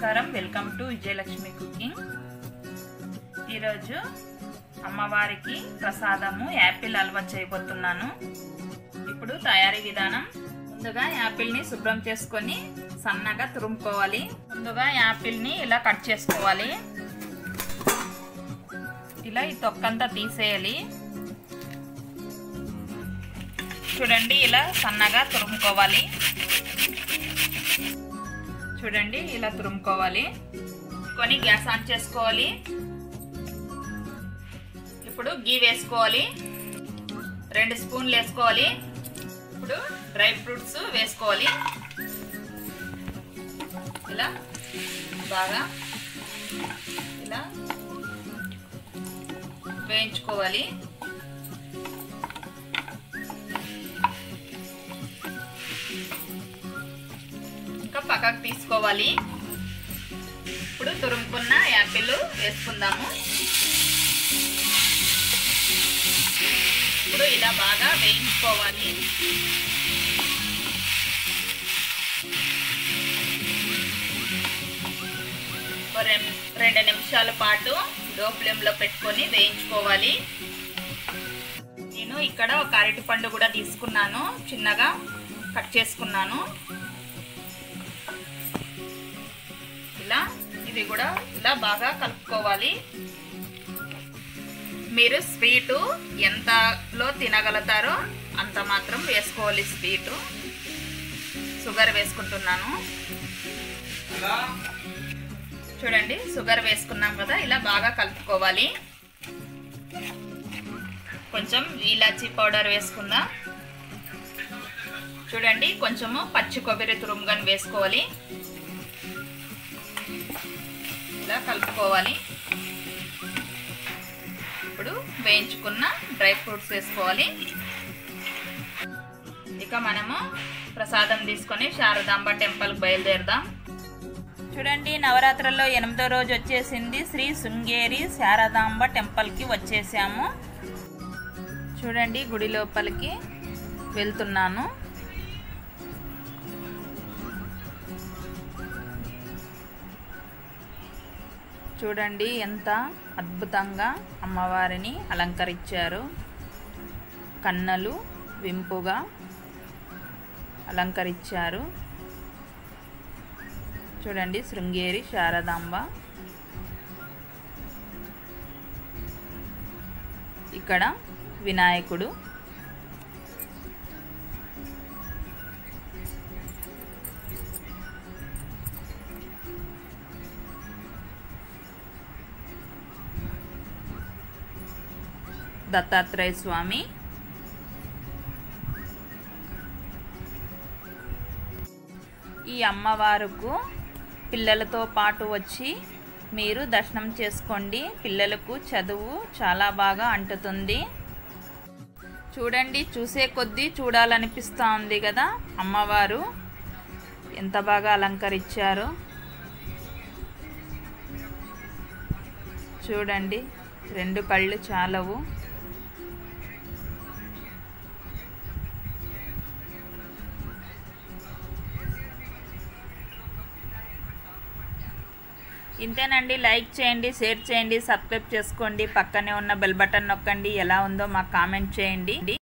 నమస్కారం welcome to Vijayalakshmi cooking ఈరోజు అమ్మవారికి ప్రసాదము యాపిల్ హల్వా చేయబోతున్నాను ఇప్పుడు తయారీ విధానం ముందుగా యాపిల్ని శుభ్రం చేసుకొని సన్నగా తురుముకోవాలి ముందుగా యాపిల్ని ఇలా కట్ చేసుకోవాలి ఇలా ఈ తొక్కంతా తీసేయాలి చూడండి ఇలా సన్నగా తురుముకోవాలి చూడండి ఇలా తురుముకోవాలి కొని గ్యాస్ ఆన్ చేసుకోవాలి ఇప్పుడు గీ వేసుకోవాలి రెండు స్పూన్లు వేసుకోవాలి ఇప్పుడు డ్రై ఫ్రూట్స్ వేసుకోవాలి ఇలా బాగా ఇలా వేయించుకోవాలి ఇంకా పక్కకు తీసుకోవాలి ఇప్పుడు తురుముకున్న యాపిల్ వేసుకుందాము ఇప్పుడు ఇలా బాగా వేయించుకోవాలి రెండు నిమిషాల పాటు లో ఫ్లేమ్లో పెట్టుకొని వేయించుకోవాలి నేను ఇక్కడ ఒక అరటి పండు కూడా తీసుకున్నాను చిన్నగా కట్ చేసుకున్నాను ఇలా ఇది కూడా ఇలా బాగా కలుపుకోవాలి మీరు స్వీటు ఎంతలో తినగలుగుతారో అంత మాత్రం వేసుకోవాలి స్వీటు షుగర్ వేసుకుంటున్నాను చూడండి షుగర్ వేసుకున్నాం కదా ఇలా బాగా కలుపుకోవాలి కొంచెం ఇలాచీ పౌడర్ వేసుకుందాం చూడండి కొంచెము పచ్చి కొబ్బరి తురుముగాని వేసుకోవాలి ఇలా కలుపుకోవాలి ఇప్పుడు వేయించుకున్న డ్రై ఫ్రూట్స్ వేసుకోవాలి ఇక మనము ప్రసాదం తీసుకొని శారదాంబ టెంపుల్కి బయలుదేరదాం చూడండి నవరాత్రుల్లో ఎనిమిదో రోజు వచ్చేసింది శ్రీ శృంగేరి శారదాంబ టెంపుల్కి వచ్చేసాము చూడండి గుడి లోపలికి వెళ్తున్నాను చూడండి ఎంత అద్భుతంగా అమ్మవారిని అలంకరించారు కన్నలు వింపుగా అలంకరించారు చూడండి శృంగేరి శారదాంబ ఇక్కడ వినాయకుడు దత్తాత్రేయ స్వామి ఈ అమ్మవారుకు పిల్లలతో పాటు వచ్చి మీరు దర్శనం చేసుకోండి పిల్లలకు చదువు చాలా బాగా అంటుతుంది చూడండి చూసే కొద్దీ చూడాలనిపిస్తూ ఉంది కదా అమ్మవారు ఎంత బాగా అలంకరించారో చూడండి రెండు కళ్ళు చాలవు ఇంతేనండి లైక్ చేయండి షేర్ చేయండి సబ్స్క్రైబ్ చేసుకోండి పక్కనే ఉన్న బెల్ బటన్ నొక్కండి ఎలా ఉందో మాకు కామెంట్ చేయండి